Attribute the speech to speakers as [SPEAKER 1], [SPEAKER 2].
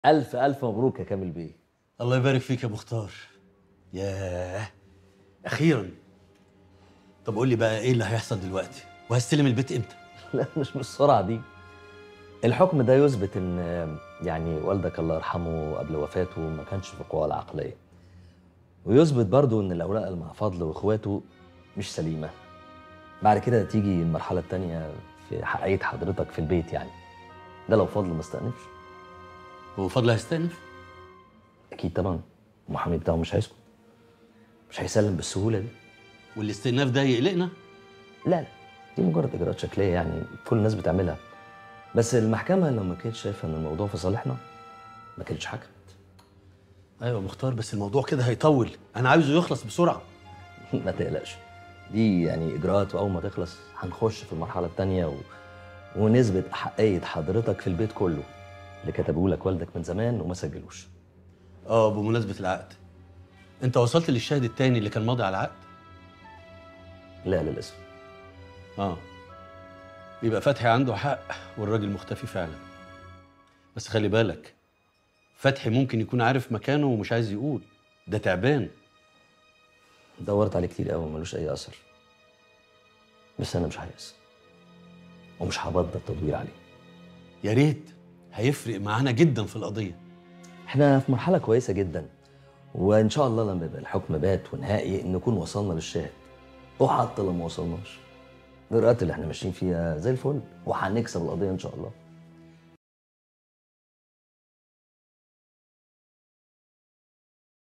[SPEAKER 1] الف الف مبروك يا كامل بيه
[SPEAKER 2] الله يبارك فيك يا مختار ياه اخيرا طب قول لي بقى ايه اللي هيحصل دلوقتي وهستلم البيت امتى
[SPEAKER 1] لا مش بالسرعه دي الحكم ده يثبت ان يعني والدك الله يرحمه قبل وفاته ما كانش في القوى العقليه ويثبت برضو ان الاوراق اللي مع فضل واخواته مش سليمه بعد كده تيجي المرحله التانية في حقيقه حضرتك في البيت يعني ده لو فضل ما استأنفش
[SPEAKER 2] هو فضل هيستأنف
[SPEAKER 1] اكيد طبعا المحامي بتاعه مش هيسكت مش هيسلم بالسهوله دي
[SPEAKER 2] والاستئناف ده يقلقنا
[SPEAKER 1] لا لا دي مجرد اجراءات شكليه يعني كل الناس بتعملها بس المحكمه لو ما كانتش شايفه ان الموضوع في صالحنا ما كانتش حكمت
[SPEAKER 2] ايوه يا مختار بس الموضوع كده هيطول انا عايزه يخلص بسرعه
[SPEAKER 1] ما تقلقش دي يعني اجراءات واول ما تخلص هنخش في المرحله الثانيه و... ونثبت احقيه حضرتك في البيت كله اللي كتبه لك والدك من زمان وما سجلوش
[SPEAKER 2] اه بمناسبه العقد انت وصلت للشاهد التاني اللي كان ماضي على العقد
[SPEAKER 1] لا للاسف
[SPEAKER 2] اه يبقى فتحي عنده حق والراجل مختفي فعلا بس خلي بالك فتحي ممكن يكون عارف مكانه ومش عايز يقول ده تعبان
[SPEAKER 1] دورت عليه كتير قوي ملوش اي اثر بس انا مش هيأس ومش هبطل تدوير عليه
[SPEAKER 2] يا ريت هيفرق معانا جدا في القضيه
[SPEAKER 1] احنا في مرحله كويسه جدا وان شاء الله لما يبقى الحكم بات ونهائي نكون وصلنا للشاهد وحتى لو ما وصلناش الاجراءات اللي احنا ماشيين فيها زي الفل وهنكسب القضيه ان شاء الله